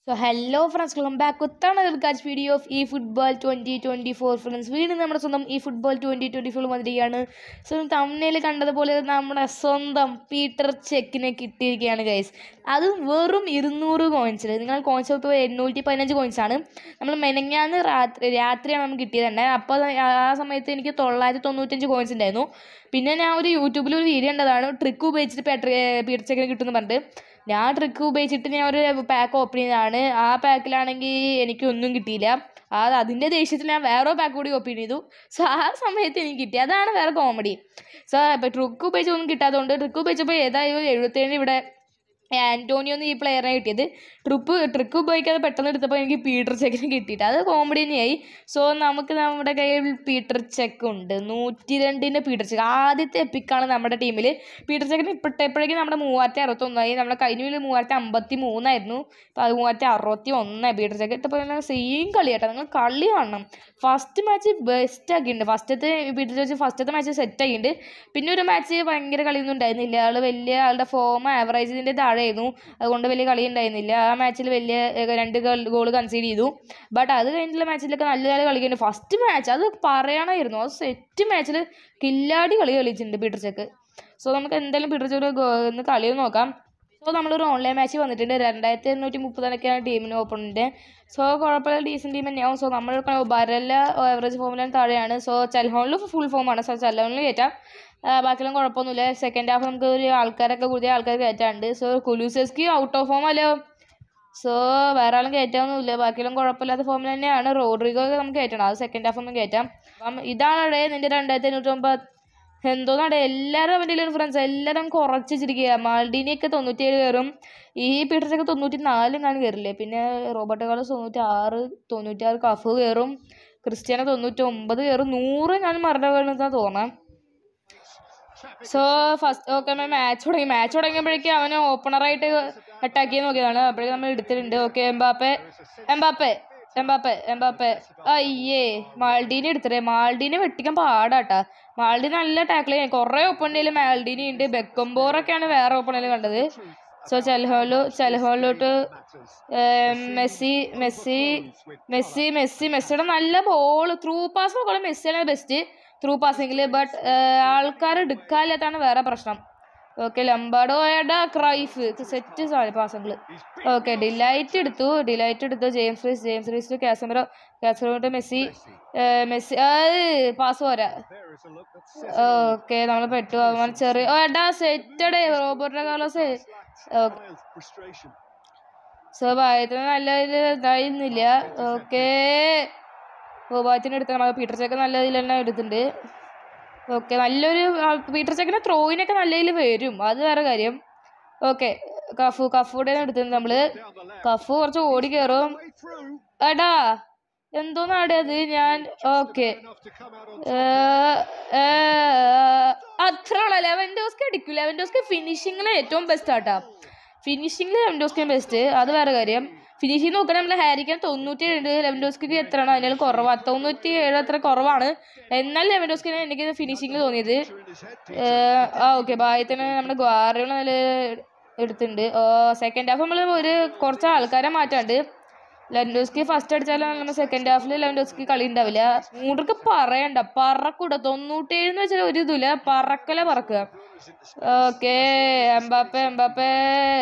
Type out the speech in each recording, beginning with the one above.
So hello friends welcome back ഒത്താണ് കാച്ച് video of eFootball twenty twenty four friends വീണ്ടും നമ്മുടെ സ്വന്തം eFootball twenty twenty four വന്നിരിക്കുകയാണ് സോ തമിഴിൽ കണ്ടതുപോലെ നമ്മുടെ സ്വന്തം പീറ്റർ ചെക്കിനെ കിട്ടിയിരിക്കുകയാണ് ഗൈസ് അത് വെറും ഇരുന്നൂറ് കോയിൻസിൽ നിങ്ങൾ കോയിൻസ് ഇപ്പോൾ എണ്ണൂറ്റി പതിനഞ്ച് കോയിൻസ് ആണ് നമ്മൾ മെനങ്ങാന്ന് രാത്രി രാത്രിയാണ് നമുക്ക് കിട്ടിയത് തന്നെ അപ്പോൾ ആ സമയത്ത് എനിക്ക് തൊള്ളായിരത്തി തൊണ്ണൂറ്റഞ്ച് കോയിൻസ് ഉണ്ടായിരുന്നു പിന്നെ ഞാൻ ഒരു യൂട്യൂബിൽ ഒരു വീഡിയോ ഉണ്ടതാണ് ട്രിക്ക് ഉപയോഗിച്ചിട്ട് പീറ്റർ പീറ്റർ ചെക്കിനെ കിട്ടുമെന്ന് പറഞ്ഞിട്ട് ഞാൻ ട്രിക്ക് ഉപയോഗിച്ചിട്ട് ഞാൻ ഒരു പാക്ക് ഓപ്പൺ ചെയ്തതാണ് ആ പാക്കിലാണെങ്കിൽ എനിക്ക് ഒന്നും കിട്ടിയില്ല ആ അതിൻ്റെ ദേഷ്യത്തിൽ ഞാൻ വേറെ പാക്ക് കൂടി ഓപ്പൺ ചെയ്തു സോ ആ സമയത്ത് എനിക്ക് കിട്ടി അതാണ് വേറെ കോമഡി സോ ഇപ്പോൾ ട്രിക്ക് ഉപയോഗിച്ചൊന്നും കിട്ടാത്തതുകൊണ്ട് ട്രിക്ക് ഉപയോഗിച്ചപ്പോൾ ഏതായാലും എഴുപത്തേഴ് ഇവിടെ ആൻറ്റോണിയോ എന്ന് ഈ പ്ലെയറിനെ കിട്ടിയത് ട്രിപ്പ് ട്രിക്ക് ഉപയോഗിക്കാതെ പെട്ടെന്ന് എടുത്തപ്പോൾ എനിക്ക് പീറ്റർ ചെക്കിന് കിട്ടിയിട്ട് അത് കോമഡി തന്നെയായി സോ നമുക്ക് നമ്മുടെ കയ്യിൽ പീറ്റർ ചെക്ക് ഉണ്ട് നൂറ്റി രണ്ടിൻ്റെ പീറ്റർ ചെക്ക് ആദ്യത്തെ എപ്പിക്കാണ് നമ്മുടെ ടീമിൽ പീറ്റർ ചെക്കിന് ഇപ്പോഴത്തേപ്പോഴേക്കും നമ്മുടെ മൂവായിരത്തി അറുപത്തൊന്നായി നമ്മുടെ കഴിഞ്ഞ വീട്ടിൽ മൂവായിരത്തി അമ്പത്തി മൂന്നായിരുന്നു ഇപ്പോൾ അത് മൂവായിരത്തി അറുപത്തി ഒന്നായി പീറ്റർ ചെക്ക് ഇട്ടപ്പോൾ സെയിം കളി കേട്ടോ നിങ്ങൾ കളി കാണണം ഫസ്റ്റ് മാച്ച് ബെസ്റ്റ് ആക്കിയിട്ടുണ്ട് ഫസ്റ്റത്തെ പീറ്റർ ചെക്ക് ഫസ്റ്റത്തെ മാച്ച് സെറ്റ് ആക്കിയിട്ടുണ്ട് പിന്നെ ഒരു മാച്ച് ഭയങ്കര കളിയൊന്നും ഉണ്ടായിരുന്നില്ല ആൾ വലിയ ആളുടെ ഫോം ആവറേജിൻ്റെ താഴെയായിരുന്നു അതുകൊണ്ട് വലിയ കളി ഉണ്ടായിരുന്നില്ല ആ മാച്ചിൽ വലിയ ഏർ, രണ്ട് ഗോൾ കൺസീഡ് ചെയ്തു ബട്ട് അത് കഴിഞ്ഞിട്ടുള്ള മാച്ചിലൊക്കെ നല്ല നല്ല കളിക്കുന്നുണ്ട് ഫസ്റ്റ് മാച്ച് അത് പറയണമായിരുന്നു അത് സെറ്റ് മാച്ചിൽ കില്ലാടി കളി കളിച്ചിട്ടുണ്ട് പീറ്റർ ചെക്ക് സോ നമുക്ക് എന്തായാലും പീറ്റർ ചെക്ക് ഒന്ന് കളി നോക്കാം സോ നമ്മളൊരു ഓൺലൈൻ മാച്ച് വന്നിട്ടുണ്ട് രണ്ടായിരത്തി എണ്ണൂറ്റി മുപ്പതിനൊക്കെയാണ് ടീമിന് ഓപ്പണിൻ്റെ സോ കുഴപ്പമില്ല ഡീസൻറ്റ് ടീം തന്നെയാവും സോ നമ്മൾ ബരല്ല ആവറേജ് ഫോമിലാണ് താഴെയാണ് സോ ചലഹോണിൽ ഫുൾ ഫോമാണ് സോ ചലഹോണിൽ കയറ്റാം ആ, ബാക്കിയെല്ലാം കുഴപ്പമൊന്നുമില്ല സെക്കൻഡ് ഹാഫ് നമുക്ക് ഒരു ആൾക്കാരൊക്കെ കൂടുതൽ ആൾക്കാർ കയറ്റാറുണ്ട് so Kulusevski out of form അല്ലോ സോ വേറെ ആളും കയറ്റാമൊന്നുമില്ല ബാക്കിയെല്ലാം കുഴപ്പമില്ലാത്ത ഫോമിൽ തന്നെയാണ് റോഡ്രിഗോ ഒക്കെ നമുക്ക് കയറ്റണം അത് സെക്കൻഡ് ഹാഫ് ഒന്നും കയറ്റാം അപ്പം ഇതാണ് ഇടേ നിൻ്റെ രണ്ടായിരത്തി എണ്ണൂറ്റൊമ്പത് എന്തോന്നാടെ എല്ലാവരും അവൻ്റെ ഒരു ഫ്രണ്ട്സ് എല്ലാവരും കുറച്ച് വെച്ചിരിക്കുക മാൾഡീനിയൊക്കെ തൊണ്ണൂറ്റിയേഴ് കയറും ഈ പീറ്റർസൊക്കെ തൊണ്ണൂറ്റി നാലും കാണും കയറില്ലേ പിന്നെ റോബർട്ട് കാർലോസ് തൊണ്ണൂറ്റി ആറ് തൊണ്ണൂറ്റാറ് കഫ് കയറും ക്രിസ്ത്യാനോ തൊണ്ണൂറ്റി ഒമ്പത് കയറും നൂറ് ഞാൻ മരണ തോന്നാം സോ ഫസ്റ്റ് ഓക്കെ മാച്ച് തുടങ്ങി മാച്ച് തുടങ്ങിയപ്പോഴേക്കും അവന് ഓപ്പണറായിട്ട് അറ്റാക്ക് ചെയ്യാൻ നോക്കിയതാണ് അപ്പോഴേക്കും നമ്മൾ എടുത്തിട്ടുണ്ട് okay Mbappe Mbappe Mbappe Mbappe അയ്യേ മാൾഡീനെ എടുത്തിട്ടേ മാൾഡീനെ വെട്ടിക്കാൻ പാടാട്ടാ മാൾഡീനെ നല്ല ടാക്കിൾ ചെയ്യാൻ കുറേ ഓപ്പണിൽ മാൾഡീനി ഉണ്ട് ബെക്കംബോറൊക്കെയാണ് വേറെ ഓപ്പണിൽ കണ്ടത് സോ ചെൽഹോലു ചെൽഹോലോട്ട് മെസ്സി മെസ്സി മെസ്സി മെസ്സി മെസ്സിയുടെ നല്ല ബോൾ ത്രൂ പാസ് നോക്കണം മെസ്സിയാണ് ബെസ്റ്റ് ത്രൂ പാസിങ്ങിൽ ബട്ട് ആൾക്കാർ എടുക്കാനില്ലാത്താണ് വേറെ പ്രശ്നം ഓക്കെ ലംബാഡോ ഏടാ ക്രൈഫ് സെറ്റ് പാസങ്ങൾ ഓക്കെ ഡിലൈറ്റ് എടുത്തു ഡിലൈറ്റ് എടുത്തു James Reece James Reece Casemiro കാസമറോട്ട് മെസ്സി ഏർ മെസ്സി പാസ് പോരാ ഓക്കെ നമ്മൾ പെട്ടു അവൻ ചെറിയ ഓ എടാ സെറ്റടേ റോബർട്ടോ കാർലോസ് സോ ഭാഗ്യത്തിന് നല്ല ഇതിൽ ഇതായിരുന്നില്ല ഓക്കേ ഓ ഭാഗ്യത്തിന് എടുത്ത നമ്മൾ പീറ്റർ ചെക്ക് നല്ല ഇതിൽ തന്നെ എടുത്തിട്ടുണ്ട് ഓക്കെ നല്ലൊരു ആ, പീറ്റർ ചെക്കിന് ത്രോയിനൊക്കെ നല്ല ഇതിൽ വരും അത് വേറെ കാര്യം ഓക്കെ കഫു കഫൂടെ എടുത്തിട്ടുണ്ട് നമ്മള് കഫു കുറച്ച് ഓടി കയറും എടാ എന്തോന്നാടെ അത് ഞാൻ ഓക്കെ അത്ര ലെവൻഡോസ്കി അടിക്കും ലെവൻഡോസ്കി ഫിനിഷിങ്ങിൽ ഏറ്റവും ബെസ്റ്റ് ആട്ടാ ഫിനിഷിങ്ങിൽ ലെവൻഡോസ്കി ബെസ്റ്റ് അത് വേറെ കാര്യം ഫിനിഷിങ് നോക്കാൻ നമ്മൾ ഹാരിക്കാൻ തൊണ്ണൂറ്റി ഏഴ് ലെവൻഡോസ്കിക്ക് എത്രയാണോ അതിനാൽ കുറവാണ് തൊണ്ണൂറ്റി ഏഴ് അത്ര കുറവാണ് എന്നാൽ ലെവൻഡോസ്കിന് എനിക്ക് ഫിനിഷിങ്ങിൽ തോന്നിയത് ഏർ, ആ ഓക്കെ ഭാഗ്യത്തിന് നമ്മുടെ ഗ്വാറികൾ നല്ല എടുത്തിട്ടുണ്ട് സെക്കൻഡ് ഹാഫ് നമ്മൾ ഒരു കുറച്ച് ആൾക്കാരെ മാറ്റാണ്ട് ലെവൻഡോസ്കി ഫസ്റ്റ് അടിച്ചാലും നമ്മൾ സെക്കൻഡ് ഹാഫിൽ ലെവൻഡോസ്കി കളി ഉണ്ടാവില്ല മൂന്നർക്ക് പറയണ്ട പറക്കൂട തൊണ്ണൂറ്റേഴ് എന്ന് വെച്ചാൽ ഒരു ഇതുമില്ല പറക്കല പറക്കുക ഓക്കെ എംബാപ്പെ എംബാപ്പെ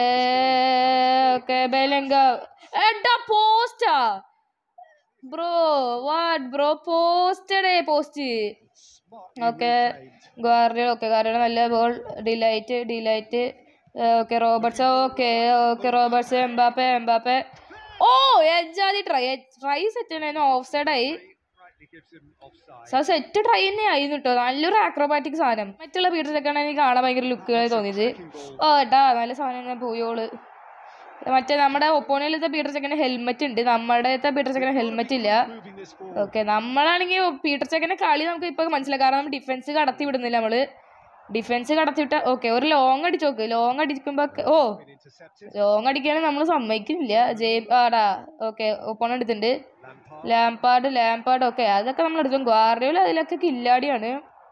ഓക്കെ ബെലങ്ക എടാ പോസ്റ്റാ ബ്രോ വാട്ട് ബ്രോ പോസ്റ്റഡേ പോസ്റ്റ് ഓക്കെ ഗാർഡിയ ഓക്കെ ഗാർഡിയ നല്ല ball de Ligt de Ligt okay Roberts okay okay Roberts Mbappe Mbappe ഓ എജാതി ട്രൈ ട്രൈ സെറ്റ് ഉണ്ടായിരുന്നു ഓഫ് സൈഡായി സാർ സെറ്റ് ട്രൈ തന്നെ ആയിരുന്നു കേട്ടോ നല്ലൊരു ആക്രോബാറ്റിക് സാധനം മറ്റുള്ള പീറ്റേഴ്സൊക്കെയാണ് എനിക്ക് കാണാൻ ഭയങ്കര ലുക്കുകളായി തോന്നിയത് ഓ ഏട്ടാ നല്ല സാധനം ഞാൻ പോയോള് മറ്റേ നമ്മുടെ ഒപ്പോണിലത്തെ പീറ്റർ ചെക്കന് ഹെൽമെറ്റ് ഉണ്ട് നമ്മുടെ പീറ്റർ ചെക്കന് ഹെൽമെറ്റ് ഇല്ല ഓക്കെ നമ്മളാണെങ്കിൽ പീറ്റർ ചെക്കൻ്റെ കളി നമുക്ക് ഇപ്പോൾ മനസ്സിലാക്കാം കാരണം നമ്മൾ ഡിഫൻസ് കടത്തി വിടുന്നില്ല നമ്മള് ഡിഫൻസ് കടത്തിവിട്ട ഓക്കെ ഒരു ലോങ് അടിച്ച് നോക്ക് ലോങ് അടിക്കുമ്പോ ഓ ലോങ് അടിക്കുകയാണെങ്കിൽ നമ്മൾ സമ്മതിക്കുന്നില്ല ജയ് ആടാ ഓക്കെ ഒപ്പോണ എടുത്തിട്ടുണ്ട് ലാംപാഡ് ലാംപാഡ് ഓക്കെ അതൊക്കെ നമ്മൾ എടുത്തു ഗ്വാർഡിയോല അതിലൊക്കെ കില്ലാടിയാണ്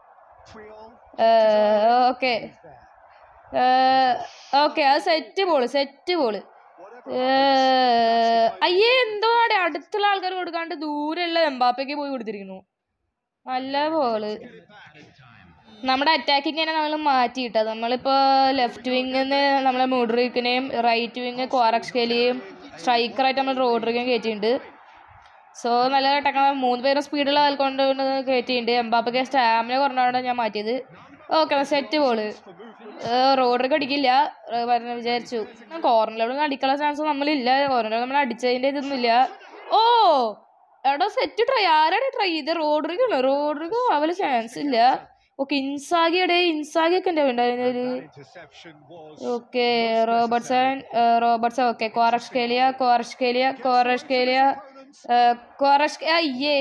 ഓക്കെ ഓക്കെ അത് സെറ്റ് ബോള് സെറ്റ് ബോള് അയ്യേ എന്തോ ആടെ അടുത്തുള്ള ആൾക്കാർ കൊടുക്കാണ്ട് ദൂരെയുള്ള എംബാപ്പയ്ക്ക് പോയി കൊടുത്തിരിക്കുന്നു നല്ല ബോള് നമ്മുടെ അറ്റാക്കിങ് തന്നെ നമ്മൾ മാറ്റിയിട്ട നമ്മളിപ്പോൾ ലെഫ്റ്റ് വിങ്ങിന്ന് നമ്മളെ മുഡ്രിക്കിനെയും റൈറ്റ് വിങ് ക്വാറക്സ്കേലിയും സ്ട്രൈക്കറായിട്ട് നമ്മൾ റോഡ്രിക്കും കയറ്റിയിട്ടുണ്ട് സോ നല്ല ടെക്നോ മൂന്ന് പേരും സ്പീഡുള്ള ആൾക്കൊണ്ട് കയറ്റിയിട്ടുണ്ട് എംബാപ്പയ്ക്ക് സ്റ്റാമിന കുറഞ്ഞാണ് ഞാൻ മാറ്റിയത് ഓക്കെ സെറ്റ് ബോള് റോഡ്രിക്ക് അടിക്കില്ല ഏ, പറഞ്ഞ വിചാരിച്ചു കോർണറിലൂടെ അടിക്കാനുള്ള ചാൻസ് നമ്മളില്ല കോർണറിൽ നമ്മൾ അടിച്ചതിൻ്റെ ഇതൊന്നുമില്ല ഓ എടാ സെറ്റ് ട്രൈ ആരാണ് ട്രൈ ചെയ്ത് റോഡ്രിക്കാണ് റോഡ്രിക്ക് അവല് ചാൻസ് ഇല്ല ഓക്കെ ഇൻസാഗിയുടെ ഇൻസാഗി ഒക്കെ ഉണ്ടായിരുന്നു ഒരു okay Robertson Robertson okay Kvaratskhelia Kvaratskhelia Kvaratskhelia ക്വാറഷ് അയ്യേ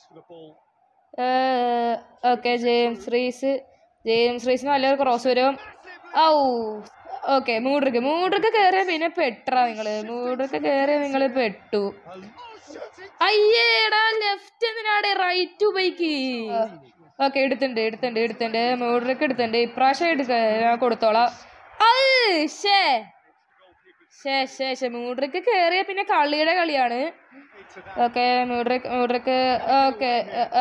ഓക്കെ ജെയിംസ് റീസ് ജെയിംസ് റീസിന് നല്ലൊരു ക്രോസ് വരും ഔ ഓക്കെ മൂഡർക്ക് മൂഡർക്ക് കയറിയ പിന്നെ പെട്ടറാ നിങ്ങള് മൂഡർക്ക് കയറിയ നിങ്ങൾ പെട്ടു അയ്യേടാ ലെഫ്റ്റ് എന്തിനാടെ റൈറ്റ് ഉപയോഗിക്ക് ഓക്കെ എടുത്തുണ്ട് എടുത്തുണ്ട് എടുത്തുണ്ട് മൂഡർക്ക് എടുത്തുണ്ട് ഇപ്രാവശ്യം എടുക്ക ഞാൻ കൊടുത്തോളാം അത് ഷേ ഷേ ഷേ ഷേ മൂഡർക്ക് കയറിയ പിന്നെ കളിയുടെ കളിയാണ് ഓക്കെ മൂഡർക്ക് മൂഡർക്ക് ഓക്കെ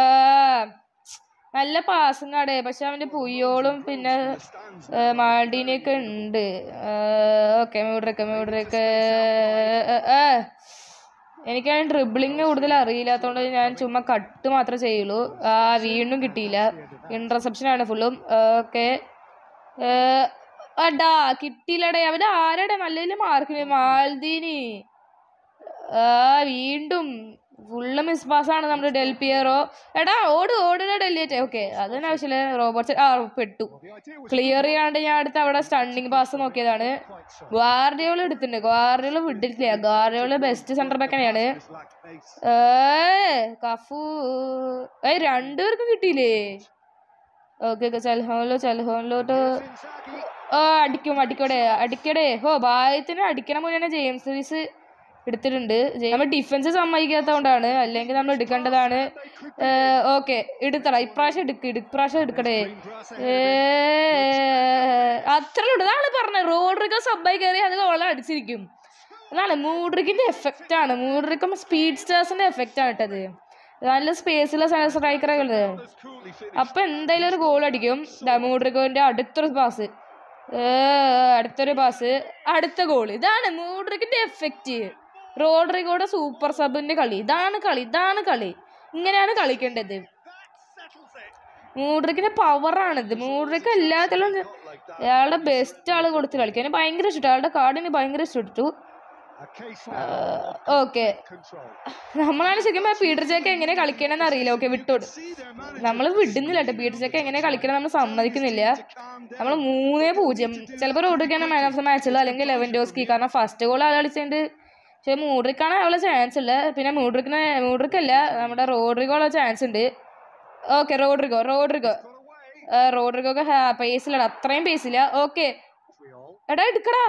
നല്ല പാസും കടേ പക്ഷെ അവന്റെ പുയ്യോളും പിന്നെ മാൾഡീനിയൊക്കെ ഉണ്ട് ഓക്കെ മൂഡർക്ക് മൂഡർക്ക് എനിക്ക് ഡ്രിബിളിങ് കൂടുതൽ അറിയില്ലാത്തതുകൊണ്ട് ഞാൻ ചുമ്മാ കട്ട് മാത്രമേ ചെയ്യുള്ളൂ ആ വീണ്ടും കിട്ടിയില്ല ഇന്റർസെപ്ഷൻ ആണ് ഫുള്ളും ഓക്കെ അടാ കിട്ടിയില്ലടേ അവന് ആരടെ നല്ല മാർക്കിന് മാൽദീനി ആ വീണ്ടും ഫുള്ള് മിസ് പാസ്സാണ് നമ്മുടെ ഡെൽ പിയറോ എടാ ഓട് ഓടുക ഡെല്ലിയേറ്റ് ഓക്കെ അതിന് ആവശ്യമില്ല റോബോട്ട് ആ പെട്ടു ക്ലിയർ ചെയ്യാണ്ട് ഞാൻ അടുത്ത് അവിടെ സ്റ്റണ്ണിങ് പാസ് നോക്കിയതാണ് ഗാർഡിയോൾ എടുത്തിട്ടുണ്ട് ഗാർഡിയോൾ വിട്ടിട്ടില്ല ഗാർഡിയോൾ ബെസ്റ്റ് സെന്റർ ബാക്ക് തന്നെയാണ് ഏ കഫു ഏ രണ്ടുപേർക്കും കിട്ടിയില്ലേ ഓക്കെ ഓക്കെ ചൽഹോനിലോ ചൽഹോനിലോട്ട് ഓ അടിക്കും അടിക്കടെ അടിക്കടേ ഹോ ഭാഗ്യത്തിന് അടിക്കണ മുന്നേ ജെയിംസ് റീസ് എടുത്തിട്ടുണ്ട് ജെ- നമ്മൾ ഡിഫൻസ് സമ്മതിക്കാത്തതുകൊണ്ടാണ് അല്ലെങ്കിൽ നമ്മൾ എടുക്കേണ്ടതാണ് ഓക്കെ എടുത്തടാ ഇപ്രാവശ്യം എടുക്ക് ഇപ്രാവശ്യം എടുക്കടേ ഏ, അത്രേ ഉള്ളൂ അതാണ് പറഞ്ഞത് റോഡ്രിക്ക സബ്ബായി കയറി അത് വെള്ളം അടിച്ചിരിക്കും അതാണ് മൂഡ്രിക്കിന്റെ എഫക്റ്റ് ആണ് മൂഡ്രിക്കും സ്പീഡ് സ്റ്റാർസിന്റെ എഫക്റ്റ് ആണ് ഇട്ടത് നല്ല സ്പേസിലെ സ്ട്രൈക്കറൊക്കെ ഉള്ളത് അപ്പൊ എന്തായാലും ഒരു ഗോൾ അടിക്കും മൂഡ്രിക്കോന്റെ അടുത്തൊരു പാസ് അടുത്തൊരു പാസ് അടുത്ത ഗോൾ ഇതാണ് മൂഡ്രിക്കിന്റെ എഫക്റ്റ് റോഡ്രിഗോയുടെ സൂപ്പർ സബിന്റെ കളി ഇതാണ് കളി ഇതാണ് കളി ഇങ്ങനെയാണ് കളിക്കേണ്ടത് മൂഡ്രിക്കിന്റെ പവറാണിത് മൂഡ്രിക്ക് എല്ലാത്തിലും അയാളുടെ ബെസ്റ്റ് ആള് കൊടുത്ത് കളിക്കാൻ എനിക്ക് ഭയങ്കര ഇഷ്ടം അയാളുടെ കാർഡിന് ഭയങ്കര ഇഷ്ടപ്പെട്ടു ഓക്കെ നമ്മളാണ് ശരിക്കും പീറ്റർ ചേക്ക എങ്ങനെ കളിക്കണമെന്ന് അറിയില്ല ഓക്കെ വിട്ടോട് നമ്മൾ വിടുന്നില്ല കേട്ടോ പീറ്റർ ചേക്ക എങ്ങനെ കളിക്കണം നമ്മൾ സമ്മതിക്കുന്നില്ല നമ്മൾ മൂന്നേ പൂജ്യം ചിലപ്പോൾ റോഡ്രിക്കാണ് മാൻ ഓഫ് ദ മാച്ചുള്ളൂ അല്ലെങ്കിൽ ലെവൻഡോസ്കി കാരണം ഫസ്റ്റ് ഗോൾ ആൾ കളിച്ചിട്ടുണ്ട് പക്ഷെ മൂഡ്രിക്കാണ് അവളെ ചാൻസ് ഉള്ളത് പിന്നെ മൂഡ്രിക്കിന് മൂഡ്രിക്കല്ല നമ്മുടെ റോഡ്രിഗോളെ ചാൻസ് ഉണ്ട് ഓക്കെ റോഡ്രിഗോ റോഡ്രിഗോ റോഡ്രിഗോ പേസിലട അത്രയും പേസില്ല ഓക്കെ എടാ എടുക്കടാ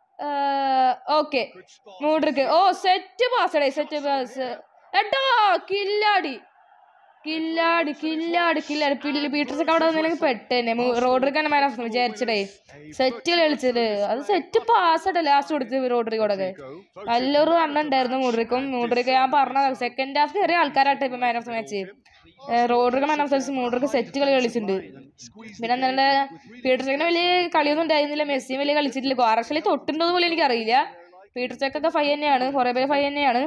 ഓക്കെ മൂഡ്രിക്ക് ഓ സെറ്റ് പാസടേ സെറ്റ് പാസ് എടാ കില്ലാടി കില്ലാടി കില്ലാടി കില്ലാടി പിള്ളി പീറ്റർസൊക്കെ അവിടെ വന്നില്ലെങ്കിൽ പെട്ടെന്നെ റോഡ്രിക്കാണ് മാൻ ഓഫ് വിചാരിച്ചടേ സെറ്റ് കളിച്ചത് അത് സെറ്റ് പാസ്സട്ടെ ലാസ്റ്റ് കൊടുത്ത് റോഡ്രിക്കോടൊക്കെ നല്ലൊരു റൺ ഉണ്ടായിരുന്നു മൂഡ്രിക്കും മൂഡ്രിക്ക് ഞാൻ പറഞ്ഞ സെക്കൻഡ് ഹാഫ് കയറിയ ആൾക്കാരാട്ടെ ഇപ്പൊ മാൻ ഓഫ് ദ മാച്ച് റോഡ്രിക്ക് man of the Mudryk set കളി കളിച്ചിട്ടുണ്ട് പിന്നെ നല്ല പീറ്റർ ചെക്കിന് വലിയ കളിയൊന്നും ഉണ്ടായിരുന്നില്ല മെസ്സിയും വലിയ കളിച്ചിട്ടില്ല ക്വാറക്ഷലി തൊട്ടുണ്ടോ പോലും എനിക്കറിയില്ല പീറ്റർ ചെക്കൊക്കെ ഫൈ തന്നെയാണ് കുറെ പേര് ഫൈ തന്നെയാണ്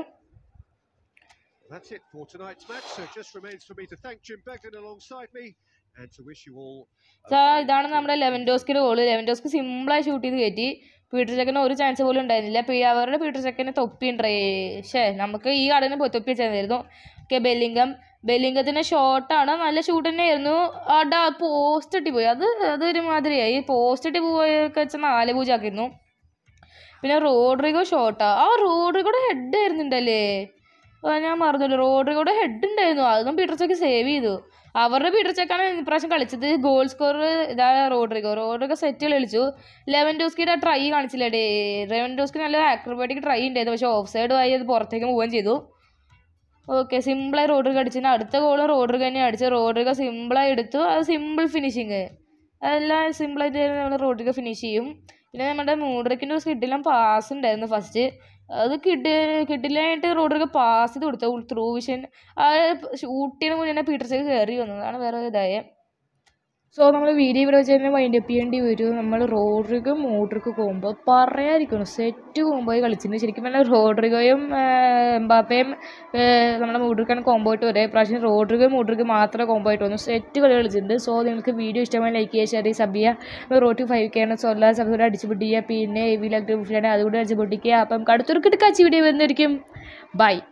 That's it for tonight's match. So it just remains for me to thank Jim Beglin alongside me and to wish you all സാ ഇതാണ് നമ്മുടെ ലെവൻഡോസ്കിയുടെ ഗോള് ലെവൻഡോസ്കി സിമ്പിളായി ഷൂട്ട് ചെയ്ത് കയറ്റി പീറ്റർ ചെക്കന് ഒരു ചാൻസ് പോലും ഉണ്ടായിരുന്നില്ല പി അവരുടെ പീറ്റർ ചെക്കന് തൊപ്പി ഉണ്ടേ ഷേ നമുക്ക് ഈ കടന്ന് പോയി തൊപ്പി വെച്ചായിരുന്നു ഓക്കെ ബെല്ലിംഗം ബെല്ലിംഗത്തിന്റെ ഷോട്ടാണ് നല്ല ഷൂട്ട് തന്നെയായിരുന്നു അടാ പോസ്റ്റ് ഇട്ടി പോയി അത് അതൊരു മാതിരിയായി പോസ്റ്റ് ഇട്ടി പോയൊക്കെ വെച്ചാൽ നാല് പൂജ ആക്കിയിരുന്നു പിന്നെ റോഡ്രിഗോ ഷോട്ടാ ആ റോഡ്രിഗോയുടെ ഹെഡ് ആയിരുന്നുണ്ടല്ലേ ആ, ഞാൻ മറന്നില്ല റോഡ്രിഗോയുടെ ഹെഡ് ഉണ്ടായിരുന്നു അതൊന്നും പീറ്റർ ചെക്ക് സേവ് ചെയ്തു അവരുടെ പീറ്റർ ചെക്കാണ് ഇപ്രാവശ്യം കളിച്ചത് ഗോൾ സ്കോർ ഇതാ റോഡ്രിഗോ റോഡ്രിഗോ സെറ്റ് കളിച്ചു ലെവൻ ഡോസ്കിയുടെ ട്രൈ കാണിച്ചില്ലേ ലെവൻ ഡോസ്കി നല്ല ആക്രോബാറ്റിക് ട്രൈ ഉണ്ടായിരുന്നു പക്ഷെ ഓഫ് സൈഡ് ആയി അത് പുറത്തേക്ക് പോവുകയും ചെയ്തു ഓക്കെ സിമ്പിളായി റോഡ്രിഗോ അടിച്ചു അടുത്ത ഗോളും റോഡ്രിഗോ തന്നെ അടിച്ചു റോഡ്രിഗോ സിമ്പിളായി എടുത്തു അത് സിമ്പിൾ ഫിനിഷിങ് അതെല്ലാം സിമ്പിളായിട്ട് നമ്മൾ റോഡ്രിഗോ ഫിനിഷ് ചെയ്യും പിന്നെ നമ്മുടെ മൂഡ്രിക്കിൻ്റെ സ്കിഡിലും പാസ് ഉണ്ടായിരുന്നു ഫസ്റ്റ് അത് കിട്ടി കിട്ടില്ലായിട്ട് റോഡൊക്കെ പാസ് ചെയ്ത് കൊടുത്ത ത്രൂ വിഷൻ ആ ഷൂട്ട് ചെയ്യുന്ന മുന്നേ പീറ്റർ ചെക്ക് കയറി വന്നതാണ് വേറെ ഇതായ സോ നമ്മൾ വീഡിയോ ഇവിടെ വെച്ച് തന്നെ വൈൻഡ് അപ്പ് ചെയ്യേണ്ടി വരും നമ്മൾ റോഡ്രിഗോ മോഡ്രിഗോ കോമ്പോ പറയാതിരിക്കുന്നു സെറ്റ് കോമ്പോയി കളിച്ചിട്ടുണ്ട് ശരിക്കും പറഞ്ഞാൽ റോഡ്രിഗോയും എംബാപ്പയും നമ്മുടെ മോഡ്രിക്കാണ് കോമ്പോ ആയിട്ട് ഒരേ പ്രാവശ്യം റോഡ്രിഗോ മോഡ്രിഗോ മാത്രമേ കോമ്പോ ആയിട്ട് വന്നു സെറ്റ് കളി കളിച്ചിട്ടുണ്ട് സോ നിങ്ങൾക്ക് വീഡിയോ ഇഷ്ടമായി ലൈക്ക് ചെയ്യുക ഷെയർ ചെയ്യുക സബ് ചെയ്യുക റോഡ് ടു ഫൈവ് കെ ആണ് സോ എല്ലാ സബ്സ്ക്രൈബ് അടിച്ച് പൊട്ടിക്കുക പിന്നെ എവി ലഗ് അതുകൂടെ അടിച്ച് പൊട്ടിക്കുക അപ്പം അടുത്തൊരു കിടക്കാച്ചി വീഡിയോ വരുന്നതായിരിക്കും ബൈ